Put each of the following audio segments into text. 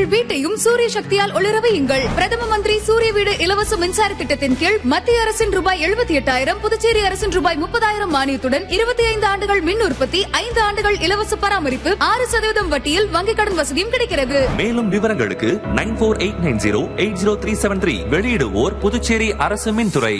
உங்கள் வீட்டையும் சூரிய சக்தியால் ஒளிர வையுங்கள் பிரதம மந்திரி சூரிய வீடு இலவச மின்சார திட்டத்தின் கீழ் மத்திய அரசின் ரூபாய் எழுபத்தி எட்டாயிரம் புதுச்சேரி அரசின் ரூபாய் முப்பதாயிரம் மானியத்துடன் இருபத்தி ஐந்து ஆண்டுகள் மின் உற்பத்தி ஐந்து ஆண்டுகள் இலவச பராமரிப்பு ஆறு சதவீதம் வட்டியில் வங்கிக் கடன் வசதியும் கிடைக்கிறது மேலும் விவரங்களுக்கு nine four eight nine zero eight zero three seven three வெளியிடுவோர் புதுச்சேரி அரசு மின்துறை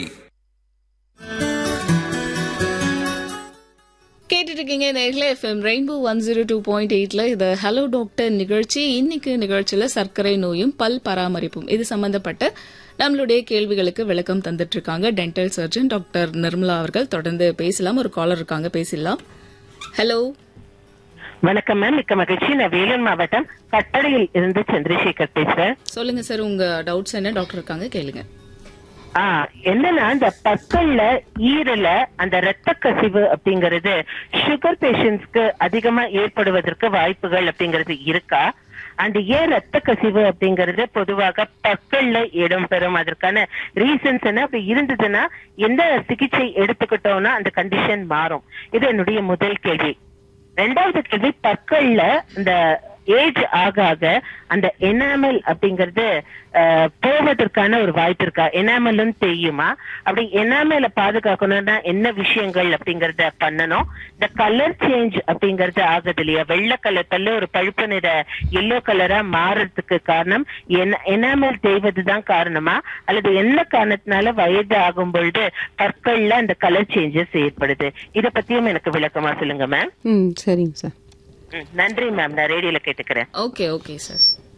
கேட்டுட்டு இருக்கீங்க நேரில் FM Rainbow one zero two point எயிட்ல இது ஹலோ டாக்டர் நிகழ்ச்சி இன்னைக்கு நிகழ்ச்சியில சர்க்கரை நோயும் பல் பராமரிப்பும் இது சம்பந்தப்பட்ட நம்மளுடைய கேள்விகளுக்கு விளக்கம் தந்துட்டு இருக்காங்க டென்டல் சர்ஜன் டாக்டர் நிர்மலா அவர்கள் தொடர்ந்து பேசலாம் ஒரு காலர் இருக்காங்க பேசலாம் ஹலோ வணக்கம் மேம் மிக்க மகிழ்ச்சி நான் வேலூர் மாவட்டம் கட்டளையில் இருந்து சந்திரசேகர் பேசுறேன் சொல்லுங்க சார் உங்க டவுட்ஸ் என்ன டாக்டர் இருக்காங்க கேளுங்க ஆ என்னன்னா இந்த பற்கள்ல ஈரல அந்த ரத்த கசிவு அப்படிங்கறது சுகர் பேஷண்ட்ஸ்க்கு அதிகமா ஏற்படுவதற்கு வாய்ப்புகள் அப்படிங்கிறது இருக்கா அண்ட் ஏன் ரத்த கசிவு அப்படிங்கறது பொதுவாக பற்கள்ல இடம்பெறும் அதற்கான ரீசன்ஸ் என்ன அப்படி இருந்ததுன்னா எந்த சிகிச்சை எடுத்துக்கிட்டோம்னா அந்த கண்டிஷன் மாறும் இது என்னுடைய முதல் கேள்வி ரெண்டாவது கேள்வி பற்கள்ல இந்த ஏஜ் ஆக ஆக அந்த எனாமல் அப்படிங்கறது அஹ், போவதற்கான ஒரு வாய்ப்பு இருக்கா எனாமலும் தெரியுமா அப்படி எனாமல பாதுகாக்கணும்னா என்ன விஷயங்கள் அப்படிங்கறத பண்ணணும் இந்த கலர் சேஞ்ச் அப்படிங்கறது ஆகுது இல்லையா வெள்ளை கலர் பல்லு ஒரு பழுப்பு நிற எல்லோ கலரா மாறுறதுக்கு காரணம் எனாமல் தேய்வதுதான் காரணமா அல்லது என்ன காரணத்தினால வயது ஆகும் பொழுது பற்கள்ல அந்த கலர் சேஞ்சஸ் ஏற்படுது இத பத்தியும் எனக்கு விளக்கமா சொல்லுங்க மேம் ம் சரிங்க சார் ம், நன்றி மேம் நான் ரேடியோல கேட்டுக்கிறேன் ஓகே ஓகே சார்